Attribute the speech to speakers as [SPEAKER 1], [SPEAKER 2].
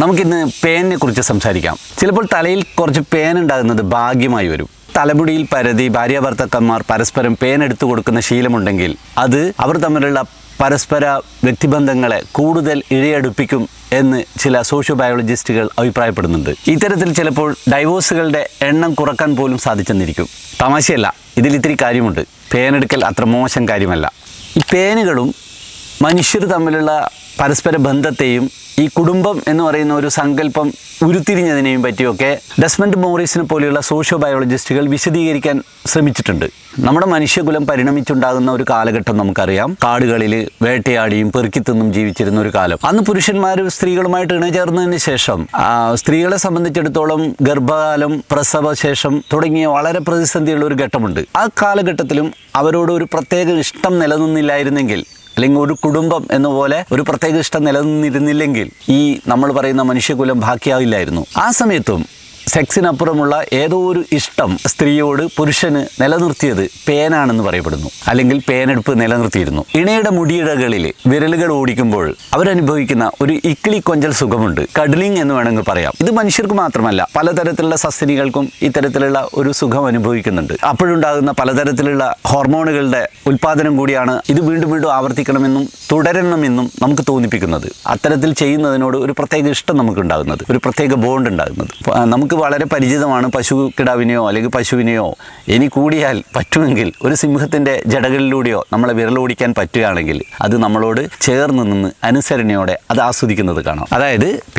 [SPEAKER 1] നമുക്കിന്ന് പേനിനെ കുറിച്ച് സംസാരിക്കാം ചിലപ്പോൾ തലയിൽ കുറച്ച് പേൻ ഉണ്ടാകുന്നത് ഭാഗ്യമായി വരും തലമുടിയിൽ പരതി ഭാര്യ ഭർത്താക്കന്മാർ പരസ്പരം പേൻ എടുത്തു കൊടുക്കുന്ന ശീലമുണ്ടെങ്കിൽ അത് അവർ തമ്മിലുള്ള പരസ്പര വ്യക്തിബന്ധങ്ങളെ കൂടുതൽ ഇഴയടുപ്പിക്കും എന്ന് ചില സോഷ്യോ ബയോളജിസ്റ്റുകൾ അഭിപ്രായപ്പെടുന്നുണ്ട് ഇത്തരത്തിൽ ചിലപ്പോൾ ഡൈവോഴ്സുകളുടെ എണ്ണം കുറക്കാൻ പോലും സാധിച്ചെന്നിരിക്കും തമാശയല്ല ഇതിൽ ഇത്തിരി കാര്യമുണ്ട് പേനെടുക്കൽ അത്ര മോശം കാര്യമല്ല ഈ പേനുകളും മനുഷ്യർ തമ്മിലുള്ള പരസ്പര ബന്ധത്തെയും ഈ കുടുംബം എന്ന് പറയുന്ന ഒരു സങ്കല്പം ഉരുത്തിരിഞ്ഞതിനെയും പറ്റിയൊക്കെ ഡെസ്മണ്ട് മോറിസിനെ പോലെയുള്ള സോഷ്യോ ബയോളജിസ്റ്റുകൾ വിശദീകരിക്കാൻ ശ്രമിച്ചിട്ടുണ്ട് നമ്മുടെ മനുഷ്യകുലം പരിണമിച്ചുണ്ടാകുന്ന ഒരു കാലഘട്ടം നമുക്കറിയാം കാടുകളിൽ വേട്ടയാടിയും പെറുക്കിത്തിന്നും ജീവിച്ചിരുന്ന ഒരു കാലം അന്ന് പുരുഷന്മാരും സ്ത്രീകളുമായിട്ട് ഇണചേർന്നതിന് ശേഷം ആ, സ്ത്രീകളെ സംബന്ധിച്ചിടത്തോളം ഗർഭകാലം പ്രസവശേഷം തുടങ്ങിയ വളരെ പ്രതിസന്ധിയുള്ള ഒരു ഘട്ടമുണ്ട് ആ കാലഘട്ടത്തിലും അവരോട് ഒരു പ്രത്യേക ഇഷ്ടം നിലനിന്നില്ലായിരുന്നെങ്കിൽ അല്ലെങ്കിൽ ഒരു കുടുംബം എന്ന പോലെ ഒരു പ്രത്യേക ഇഷ്ടം നിലനിന്നിരുന്നില്ലെങ്കിൽ ഈ നമ്മൾ പറയുന്ന മനുഷ്യകുലം ബാക്കിയാവില്ലായിരുന്നു ആ സമയത്തും സെക്സിനപ്പുറമുള്ള ഏതോ ഒരു ഇഷ്ടം സ്ത്രീയോട് പുരുഷന് നിലനിർത്തിയത് പേനാണെന്ന് പറയപ്പെടുന്നു അല്ലെങ്കിൽ പേനെടുപ്പ് നിലനിർത്തിയിരുന്നു ഇണയുടെ മുടിയിഴകളിൽ വിരലുകൾ ഓടിക്കുമ്പോൾ അവരനുഭവിക്കുന്ന ഒരു ഇക്കിളി കൊഞ്ചൽ സുഖമുണ്ട് കഡ്ലിംഗ് എന്ന് വേണമെങ്കിൽ പറയാം ഇത് മനുഷ്യർക്ക് മാത്രമല്ല പലതരത്തിലുള്ള സസ്തനികൾക്കും ഇത്തരത്തിലുള്ള ഒരു സുഖം അനുഭവിക്കുന്നുണ്ട് അപ്പോഴുണ്ടാകുന്ന പലതരത്തിലുള്ള ഹോർമോണുകളുടെ ഉൽപാദനം കൂടിയാണ് ഇത് വീണ്ടും വീണ്ടും ആവർത്തിക്കണമെന്നും തുടരണമെന്നും നമുക്ക് തോന്നിപ്പിക്കുന്നത് അത്തരത്തിൽ ചെയ്യുന്നതിനോട് ഒരു പ്രത്യേക ഇഷ്ടം നമുക്ക് ഉണ്ടാകുന്നത് ഒരു പ്രത്യേക ബോണ്ട് ഉണ്ടാകുന്നത് പ- നമുക്ക് വളരെ പരിചിതമാണ് പശു കിടാവിനെയോ അല്ലെങ്കിൽ പശുവിനെയോ ഇനി കൂടിയാൽ പറ്റുമെങ്കിൽ ഒരു സിംഹത്തിൻ്റെ ജടകളിലൂടെയോ നമ്മളെ വിരലോടിക്കാൻ പറ്റുകയാണെങ്കിൽ അത് നമ്മളോട് ചേർന്ന് നിന്ന് അനുസരണയോടെ അത് ആസ്വദിക്കുന്നത് കാണാം അതായത്